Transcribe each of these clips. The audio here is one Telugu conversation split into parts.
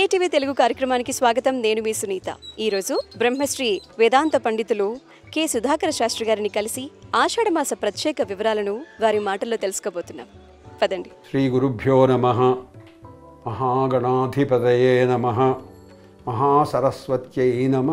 కేటీవీ తెలుగు కార్యక్రమానికి స్వాగతం నేను మీ సునీత ఈరోజు బ్రహ్మశ్రీ వేదాంత పండితులు కె సుధాకర శాస్త్రి గారిని కలిసి ఆషాఢమాస ప్రత్యేక వివరాలను వారి మాటల్లో తెలుసుకోబోతున్నాం పదండి శ్రీ గురుభ్యో నమ మహాగణాధిపతయే నమ మహాసరస్వత్యై నమ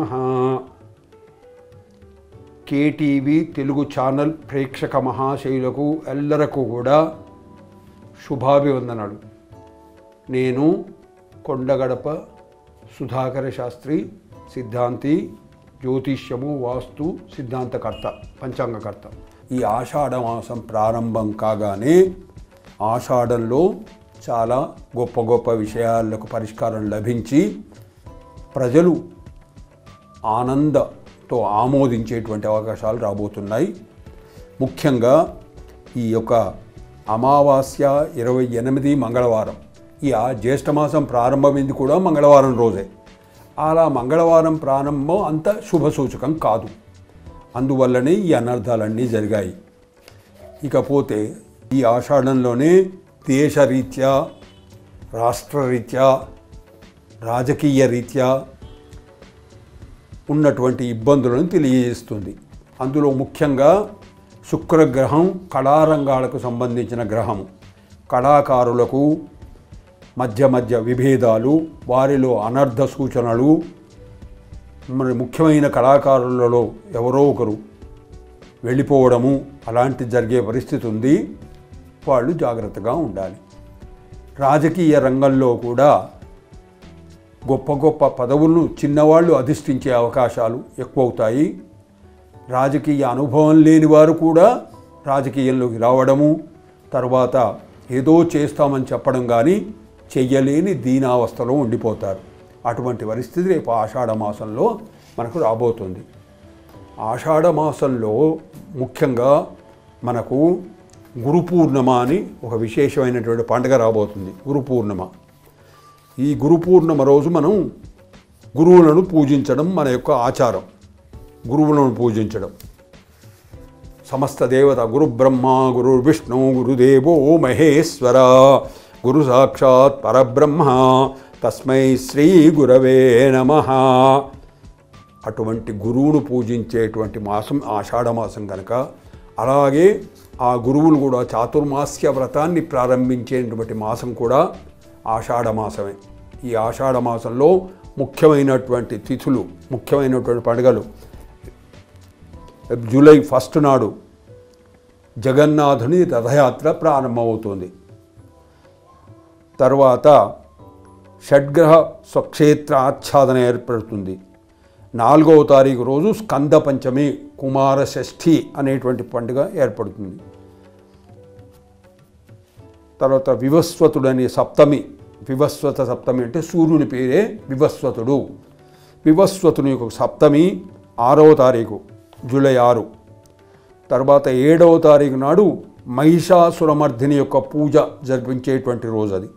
కేటీవీ తెలుగు ఛానల్ ప్రేక్షక మహాశైలకు ఎల్లరకు కూడా శుభాభివందనలు నేను కొండగడప సుధాకర శాస్త్రి సిద్ధాంతి జ్యోతిష్యము వాస్తు సిద్ధాంతకర్త పంచాంగకర్త ఈ ఆషాఢ మాసం ప్రారంభం కాగానే ఆషాఢంలో చాలా గొప్ప గొప్ప విషయాలకు పరిష్కారం లభించి ప్రజలు ఆనందతో ఆమోదించేటువంటి అవకాశాలు రాబోతున్నాయి ముఖ్యంగా ఈ యొక్క అమావాస్య ఇరవై ఎనిమిది మంగళవారం ఈ ఆ జ్యేష్ఠమాసం ప్రారంభమైంది కూడా మంగళవారం రోజే అలా మంగళవారం ప్రారంభం అంత శుభ సూచకం కాదు అందువల్లనే ఈ అనర్థాలన్నీ జరిగాయి ఇకపోతే ఈ ఆషాఢంలోనే దేశరీత్యా రాష్ట్రరీత్యా రాజకీయ రీత్యా ఉన్నటువంటి ఇబ్బందులను తెలియజేస్తుంది అందులో ముఖ్యంగా శుక్రగ్రహం కళారంగాలకు సంబంధించిన గ్రహం కళాకారులకు మధ్య మధ్య విభేదాలు వారిలో అనర్థ సూచనలు మరి ముఖ్యమైన కళాకారులలో ఎవరో ఒకరు వెళ్ళిపోవడము అలాంటి జరిగే పరిస్థితి ఉంది వాళ్ళు జాగ్రత్తగా ఉండాలి రాజకీయ రంగంలో కూడా గొప్ప గొప్ప పదవులను చిన్నవాళ్ళు అధిష్ఠించే అవకాశాలు ఎక్కువవుతాయి రాజకీయ అనుభవం లేని వారు కూడా రాజకీయంలోకి రావడము తర్వాత ఏదో చేస్తామని చెప్పడం కానీ చెయ్యలేని దీనావస్థలో ఉండిపోతారు అటువంటి పరిస్థితి రేపు ఆషాఢ మాసంలో మనకు రాబోతుంది ఆషాఢ మాసంలో ముఖ్యంగా మనకు గురు పూర్ణిమ అని ఒక విశేషమైనటువంటి పండుగ రాబోతుంది గురు పూర్ణిమ ఈ గురు పూర్ణిమ రోజు మనం గురువులను పూజించడం మన యొక్క ఆచారం గురువులను పూజించడం సమస్త దేవత గురు బ్రహ్మ గురు విష్ణు గురుదేవో మహేశ్వర గురు సాక్షాత్ పరబ్రహ్మ తస్మై శ్రీ గురవే నమ అటువంటి గురువును పూజించేటువంటి మాసం ఆషాఢ మాసం కనుక అలాగే ఆ గురువులు కూడా చాతుర్మాస్య వ్రతాన్ని ప్రారంభించేటువంటి మాసం కూడా ఆషాఢ మాసమే ఈ ఆషాఢ మాసంలో ముఖ్యమైనటువంటి తిథులు ముఖ్యమైనటువంటి పండుగలు జూలై ఫస్ట్ నాడు జగన్నాథుని రథయాత్ర ప్రారంభమవుతుంది తర్వాత షడ్గ్రహ స్వక్షేత్ర ఆచ్ఛాదన ఏర్పడుతుంది నాలుగవ తారీఖు రోజు స్కంద పంచమి కుమార షష్ఠి అనేటువంటి పండుగ ఏర్పడుతుంది తర్వాత వివస్వతుడు అనే సప్తమి వివస్వత సప్తమి అంటే సూర్యుని పేరే వివస్వతుడు వివస్వతుని యొక్క సప్తమి ఆరవ తారీఖు జూలై ఆరు తర్వాత ఏడవ తారీఖు నాడు మహిషాసురమర్ధిని యొక్క పూజ జరిపించేటువంటి రోజు అది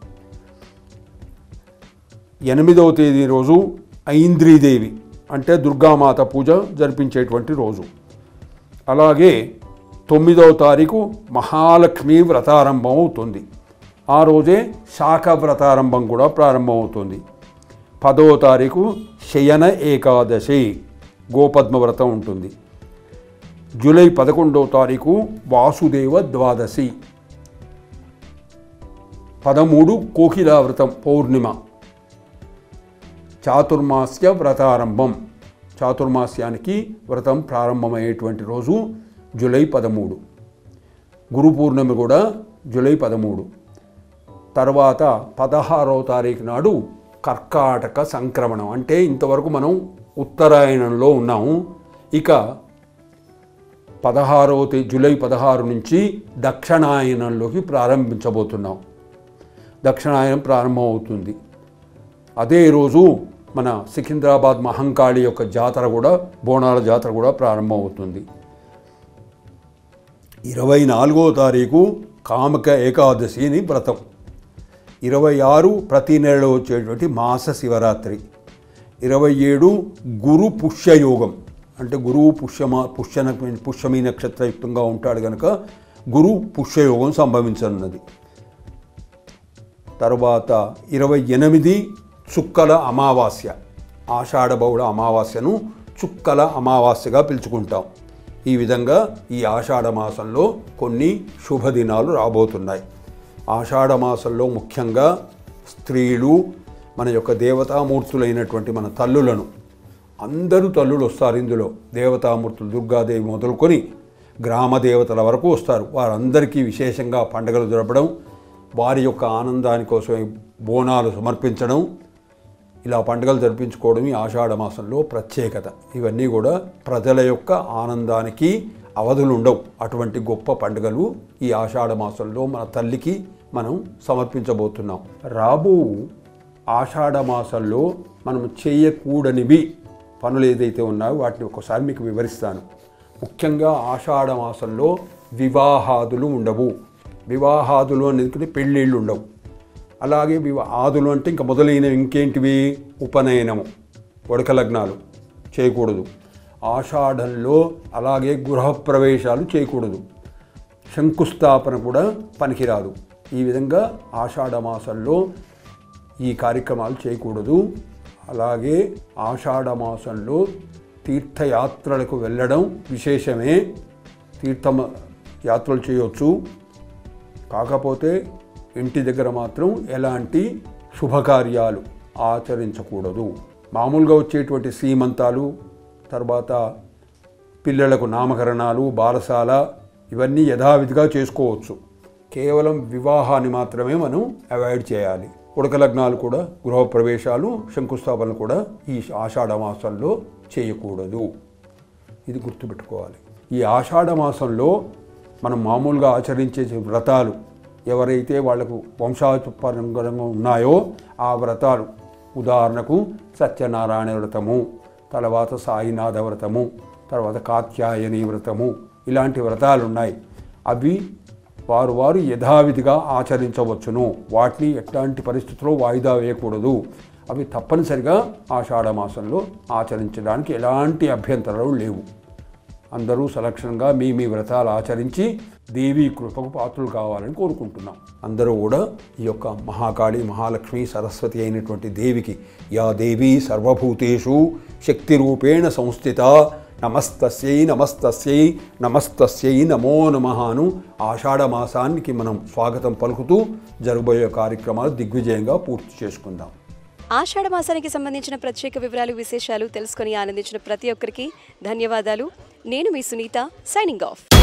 ఎనిమిదవ తేదీ రోజు ఐంద్రీదేవి అంటే దుర్గామాత పూజ జరిపించేటువంటి రోజు అలాగే తొమ్మిదవ తారీఖు మహాలక్ష్మి వ్రతారంభం అవుతుంది ఆ రోజే శాఖ వ్రతారంభం కూడా ప్రారంభమవుతుంది పదవ తారీఖు శయన ఏకాదశి గోపద్మ వ్రతం ఉంటుంది జూలై పదకొండవ తారీఖు వాసుదేవ ద్వాదశి పదమూడు కోకిలా వ్రతం పౌర్ణిమ చాతుర్మాస్య వ్రతారంభం చాతుర్మాస్యానికి వ్రతం ప్రారంభమయ్యేటువంటి రోజు జూలై పదమూడు గురు పూర్ణిమ కూడా జూలై పదమూడు తర్వాత పదహారవ తారీఖు నాడు కర్కాటక సంక్రమణం అంటే ఇంతవరకు మనం ఉత్తరాయణంలో ఉన్నాము ఇక పదహారవ తే జూలై పదహారు నుంచి దక్షిణాయనంలోకి ప్రారంభించబోతున్నాం దక్షిణాయనం ప్రారంభమవుతుంది అదే రోజు మన సికింద్రాబాద్ మహంకాళి యొక్క జాతర కూడా బోనాల జాతర కూడా ప్రారంభమవుతుంది ఇరవై నాలుగో తారీఖు కామక ఏకాదశి అని వ్రతం ఇరవై ఆరు ప్రతి నెలలో వచ్చేటువంటి మాస శివరాత్రి ఇరవై ఏడు గురు పుష్యయోగం అంటే గురువు పుష్యమా పుష్యన పుష్యమీ నక్షత్రయుక్తంగా ఉంటాడు కనుక గురు పుష్యయోగం సంభవించనున్నది తర్వాత ఇరవై ఎనిమిది చుక్కల అమావాస్య ఆషాఢ బహుళ అమావాస్యను చుక్కల అమావాస్యగా పిలుచుకుంటాం ఈ విధంగా ఈ ఆషాఢ మాసంలో కొన్ని శుభదినాలు రాబోతున్నాయి ఆషాఢ మాసంలో ముఖ్యంగా స్త్రీలు మన యొక్క దేవతామూర్తులైనటువంటి మన తల్లులను అందరూ తల్లులు వస్తారు ఇందులో దేవతామూర్తులు దుర్గాదేవి మొదలుకొని గ్రామ దేవతల వరకు వస్తారు వారందరికీ విశేషంగా పండుగలు జరపడం వారి యొక్క ఆనందాని కోసమే బోనాలు సమర్పించడం ఇలా పండుగలు జరిపించుకోవడం ఈ ఆషాఢ మాసంలో ప్రత్యేకత ఇవన్నీ కూడా ప్రజల యొక్క ఆనందానికి అవధులు ఉండవు అటువంటి గొప్ప పండుగలు ఈ ఆషాఢ మాసంలో మన తల్లికి మనం సమర్పించబోతున్నాం రాబో ఆషాఢ మాసంలో మనం చేయకూడనివి పనులు ఏదైతే ఉన్నాయో వాటిని ఒకసారి మీకు వివరిస్తాను ముఖ్యంగా ఆషాఢ మాసంలో వివాహాదులు ఉండవు వివాహాదులు అనేది పెళ్ళిళ్ళు ఉండవు అలాగే వివా ఆదులు అంటే ఇంకా మొదలైన ఇంకేంటివి ఉపనయనము వడక లగ్నాలు చేయకూడదు ఆషాఢంలో అలాగే గృహప్రవేశాలు చేయకూడదు శంకుస్థాపన కూడా పనికిరాదు ఈ విధంగా ఆషాఢ మాసంలో ఈ కార్యక్రమాలు చేయకూడదు అలాగే ఆషాఢ మాసంలో తీర్థయాత్రలకు వెళ్ళడం విశేషమే తీర్థ యాత్రలు చేయొచ్చు కాకపోతే ఇంటి దగ్గర మాత్రం ఎలాంటి శుభకార్యాలు ఆచరించకూడదు మామూలుగా వచ్చేటువంటి సీమంతాలు తర్వాత పిల్లలకు నామకరణాలు బారసాల ఇవన్నీ యథావిధిగా చేసుకోవచ్చు కేవలం వివాహాన్ని మాత్రమే మనం అవాయిడ్ చేయాలి ఉడక లగ్నాలు కూడా గృహప్రవేశాలు శంకుస్థాపనలు కూడా ఈ ఆషాఢ మాసంలో చేయకూడదు ఇది గుర్తుపెట్టుకోవాలి ఈ ఆషాఢ మాసంలో మనం మామూలుగా ఆచరించే వ్రతాలు ఎవరైతే వాళ్లకు వంశాపరంగా ఉన్నాయో ఆ వ్రతాలు ఉదాహరణకు సత్యనారాయణ వ్రతము తర్వాత సాయినాథ వ్రతము తర్వాత కాత్యాయని వ్రతము ఇలాంటి వ్రతాలు ఉన్నాయి అవి వారు వారు యథావిధిగా ఆచరించవచ్చును వాటిని ఎట్లాంటి పరిస్థితుల్లో వాయిదా వేయకూడదు అవి తప్పనిసరిగా ఆషాఢ మాసంలో ఆచరించడానికి ఎలాంటి అభ్యంతరాలు లేవు అందరూ సలక్షణంగా మీ మీ వ్రతాలు ఆచరించి దేవీ కృపకు పాత్రలు కావాలని కోరుకుంటున్నాం అందరూ కూడా ఈ యొక్క మహాకాళి మహాలక్ష్మి సరస్వతి అయినటువంటి దేవికి యా దేవి సర్వభూతేషు శక్తి రూపేణ సంస్థిత నమస్తస్యై నమస్తస్యై నమస్తస్యై నమో నమహాను ఆషాఢ మాసానికి మనం స్వాగతం పలుకుతూ జరగబోయే కార్యక్రమాలు దిగ్విజయంగా పూర్తి చేసుకుందాం ఆషాఢ మాసానికి సంబంధించిన ప్రత్యేక వివరాలు విశేషాలు తెలుసుకొని ఆనందించిన ప్రతి ఒక్కరికి ధన్యవాదాలు నేను మీ సునీత సైనింగ్ ఆఫ్